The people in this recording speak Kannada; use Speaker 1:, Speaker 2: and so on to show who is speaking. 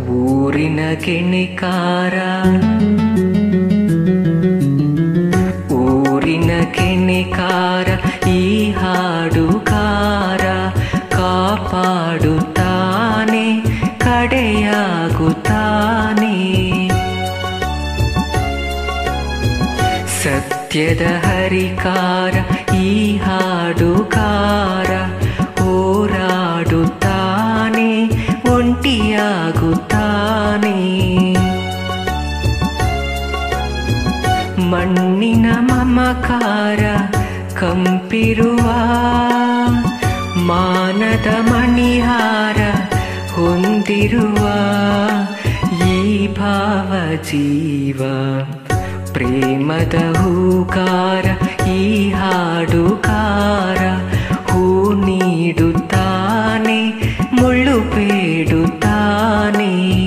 Speaker 1: ಊರಿನ ಕೆಣಿಕಾರ ಊರಿನ ಕೆಣಿಕಾರ ಈ ಹಾಡುಗಾರ ಕಾಪಾಡುತ್ತಾನೆ ಕಡೆಯಾಗುತ್ತಾನೆ ಸತ್ಯದ ಹರಿಕಾರ ಈ ಹಾಡುಗಾರ ಹೋರಾಡುತ್ತಾನೆ ಒಂಟಿಯಾಗುತ್ತಾನೆ ಮಣ್ಣಿನ ಮಮಕಾರ ಕಂಪಿರುವ ಮಾನದ ಮಣಿಹಾರ ಹೊಂದಿರುವ ಈ ಭಾವ ಜೀವ ಪ್ರೇಮದ ಹೂಕಾರ ಈ ಹಾಡುಕಾರ ಹೂ ನೀಡುತ್ತಾನೆ ಮುಳ್ಳು ಬೇಡುತ್ತಾನೆ